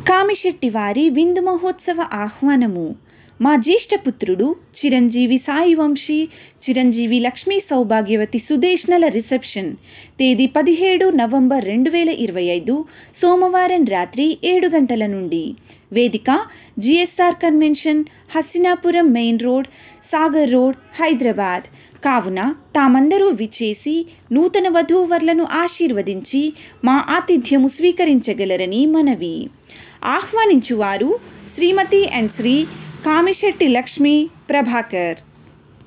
కామిశెట్టి వారి విందు మహోత్సవ ఆహ్వానము మా జ్యేష్ఠపుత్రుడు చిరంజీవి సాయి వంశీ చిరంజీవి లక్ష్మీ సౌభాగ్యవతి సుదేష్నల రిసెప్షన్ తేదీ పదిహేడు నవంబర్ రెండు వేల ఇరవై ఐదు సోమవారం రాత్రి ఏడు గంటల నుండి వేదిక GSR convention Hassinapuram main road Sagar road Hyderabad కావున తామందరూ విచ్చేసి నూతన వధూవరులను ఆశీర్వదించి మా ఆతిథ్యము స్వీకరించగలరని మనవి ఆహ్వానించువారు శ్రీమతి అండ్ శ్రీ కామిశెట్టి లక్ష్మి ప్రభాకర్